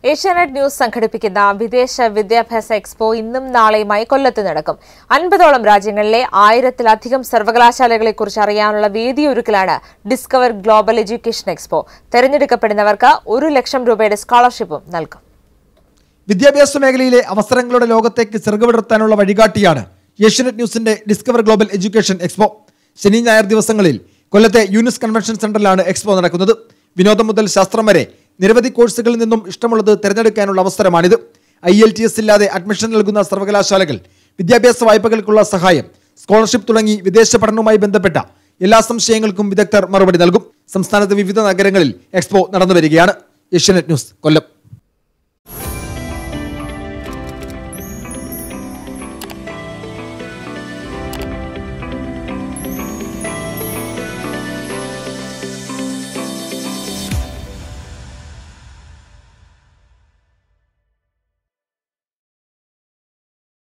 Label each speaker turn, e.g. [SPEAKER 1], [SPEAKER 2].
[SPEAKER 1] Asianet news സംഘടിപ്പിക്കുന്ന വിദേശ വിദ്യാഭ്യാസ എക്സ്പോ ഇന്നും നാളെയുമായി കൊല്ലത്ത് നടക്കും അൻപതോളം രാജ്യങ്ങളിലെ ആയിരത്തിലധികം സർവകലാശാലകളെക്കുറിച്ച് അറിയാനുള്ള വേദിയൊരുക്കലാണ് ഡിസ്കവർ ഗ്ലോബൽ എഡ്യൂക്കേഷൻ എക്സ്പോ തെരഞ്ഞെടുക്കപ്പെടുന്നവർക്ക് ഒരു ലക്ഷം രൂപയുടെ സ്കോളർഷിപ്പും നൽകും
[SPEAKER 2] വിദ്യാഭ്യാസ മേഖലയിലെ അവസരങ്ങളുടെ ലോകത്തേക്ക് ചിറകുവിടർത്താനുള്ള വഴികാട്ടിയാണ് ഏഷ്യനെറ്റ് ന്യൂസിന്റെ ഡിസ്കവർ ഗ്ലോബൽ എഡ്യൂക്കേഷൻ എക്സ്പോ ശനി ഞായർ ദിവസങ്ങളിൽ കൊല്ലത്തെ യൂനിസ് കൺവെൻഷൻ സെന്ററിലാണ് എക്സ്പോ നടക്കുന്നത് വിനോദം മുതൽ ശാസ്ത്രം വരെ നിരവധി കോഴ്സുകളിൽ നിന്നും ഇഷ്ടമുള്ളത് തിരഞ്ഞെടുക്കാനുള്ള അവസരമാണിത് ഐ എൽ ടി എസ് ഇല്ലാതെ അഡ്മിഷൻ നൽകുന്ന സർവകലാശാലകൾ വിദ്യാഭ്യാസ വായ്പകൾക്കുള്ള സഹായം സ്കോളർഷിപ്പ് തുടങ്ങി വിദേശ പഠനവുമായി ബന്ധപ്പെട്ട എല്ലാ സംശയങ്ങൾക്കും വിദഗ്ധർ മറുപടി നൽകും സംസ്ഥാനത്തെ വിവിധ നഗരങ്ങളിൽ എക്സ്പോ നടന്നു വരികയാണ് ഏഷ്യനെറ്റ് ന്യൂസ് കൊല്ലം